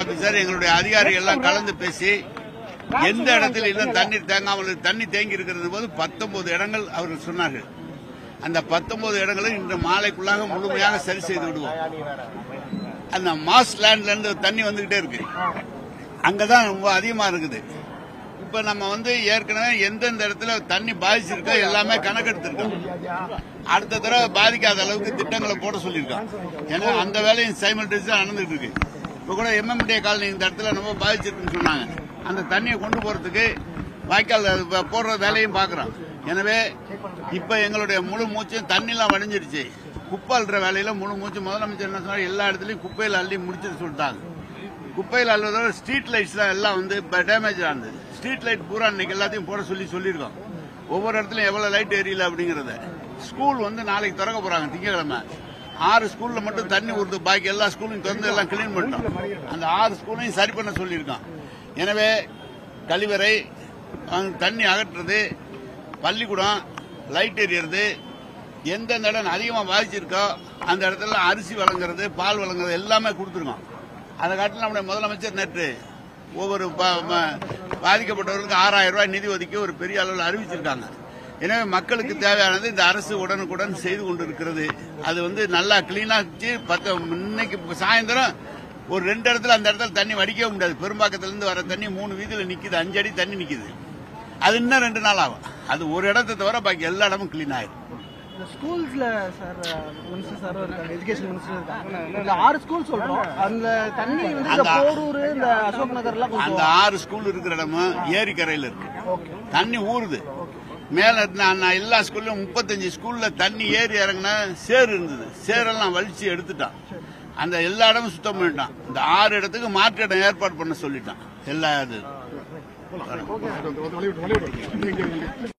officer எங்களுடைய அதிகாரிகள் எல்லாம் கலந்து பேசி எந்த இடத்துல இன்னும் தண்ணீர் தேங்காமல் இருக்கு, தண்ணி தேங்கி இருக்கிறது போது பத்தொன்பது இடங்கள் அவர்கள் சொன்னார்கள் அந்த பத்தொன்பது இடங்களை இன்று மாலைக்குள்ளாக முழுமையாக சரி செய்து விடுவோம் அந்த மாஸ் லேண்ட்ல இருந்து தண்ணி வந்துகிட்டே இருக்கு அங்கதான் ரொம்ப அதிகமா இருக்குது இப்ப நம்ம வந்து ஏற்கனவே எந்தெந்த இடத்துல தண்ணி பாதிச்சிருக்கோ எல்லாமே கணக்கெடுத்திருக்கோம் அடுத்த தடவை பாதிக்காத அளவுக்கு திட்டங்களை போட சொல்லியிருக்கோம் ஏன்னா அந்த வேலையும் சைமல்டேஸ் நடந்துட்டு இருக்கு இப்ப கூட எம்எம்டிஏ காலனி இந்த இடத்துல ரொம்ப பாதிச்சிருக்குன்னு சொன்னாங்க அந்த தண்ணியை கொண்டு போறதுக்கு வாய்க்கால் அது ப- போடுற வேலையும் பாக்குறோம் எனவே இப்ப எங்களுடைய முழு மூச்சும் தண்ணிலாம் வடிஞ்சிருச்சு குப்பை அள்ளுற வேலையில முழு மூச்சு முதலமைச்சர் என்ன சொன்னார் எல்லா இடத்துலயும் குப்பையில அள்ளி முடிச்சுட்டு சொல்லிட்டாங்க குப்பையில் அள்ளுவதோட ஸ்ட்ரீட் லைட்ஸ் தான் எல்லாம் வந்து டேமேஜ் ஆனது ஸ்ட்ரீட் லைட் பூரா இன்னைக்கு எல்லாத்தையும் போட சொல்லி சொல்லியிருக்கோம் ஒவ்வொரு இடத்துலயும் எவ்வளவு லைட் எரியல அப்படிங்கறத ஸ்கூல் வந்து நாளைக்கு திறக்க போறாங்க திங்கக்கிழமை ஆறு ஸ்கூல்ல மட்டும் தண்ணி ஊறுது பாக்கி எல்லா ஸ்கூலையும் திறந்து எல்லாம் கிளீன் பண்ணிட்டோம் அந்த ஆறு ஸ்கூலையும் சரி பண்ண சொல்லியிருக்கோம் எனவே கழிவறை அங்க தண்ணி அகற்றுறது பள்ளிக்கூடம் லைட் எரியறது எந்தெந்த இடம் அதிகமாக பாதிச்சிருக்கோ அந்த இடத்துல அரிசி வழங்குறது பால் வழங்குறது எல்லாமே கொடுத்துருக்கோம் அதை காட்டில் நம்முடைய முதலமைச்சர் நேற்று ஒவ்வொரு பா- ம- பாதிக்கப்பட்டவர்களுக்கு ஆறாயிரம் ரூபாய் நிதி ஒதுக்கி ஒரு பெரிய அளவில் அறிவிச்சிருக்காங்க எனவே மக்களுக்கு தேவையானது இந்த அரசு உடனுக்குடன் செய்து கொண்டிருக்கிறது அது வந்து நல்லா கிளீனா வச்சு பத்து இன்னைக்கு சாயந்தரம் ஒரு ரெண்டு இடத்துல அந்த இடத்துல தண்ணி வடிக்கவே முடியாது பெரும்பாக்கத்துல இருந்து வர தண்ணி மூணு வீதியில நிக்குது அஞ்சு அடி தண்ணி நிக்குது அது இன்னும் ரெண்டு நாள் ஆகும் அது ஒரு இடத்தை தவிர பாக்கி எல்லா இடமும் கிளீன் ஆயிடும் இந்த ஸ்கூல்ஸ்ல சார் மினிஸ்டர் சார் இருக்காங்க எஜுகேஷன் மினிஸ்டர் இருக்காங்க இந்த ஆறு ஸ்கூல் சொல்றோம் அந்த தண்ணி வந்து இந்த அந்த- போரூர் இந்த அசோக் நகர்லாம் அந்த கொஞ்சம் ஆறு ஸ்கூல் இருக்கிற இடமும் ஏரிக்கரையில் இருக்கு தண்ணி ஊறுது மேல நான் நான் எல்லா ஸ்கூல்லையும் முப்பத்தஞ்சு ஸ்கூல்ல தண்ணி ஏறி இறங்கினா சேறு இருந்தது சேரெல்லாம் வலிச்சு எடுத்துட்டான் அந்த எல்லா இடமும் சுத்தம் பண்ணிட்டான் இந்த ஆறு இடத்துக்கு மாற்று இடம் ஏற்பாடு பண்ண சொல்லிட்டான் எல்லா இது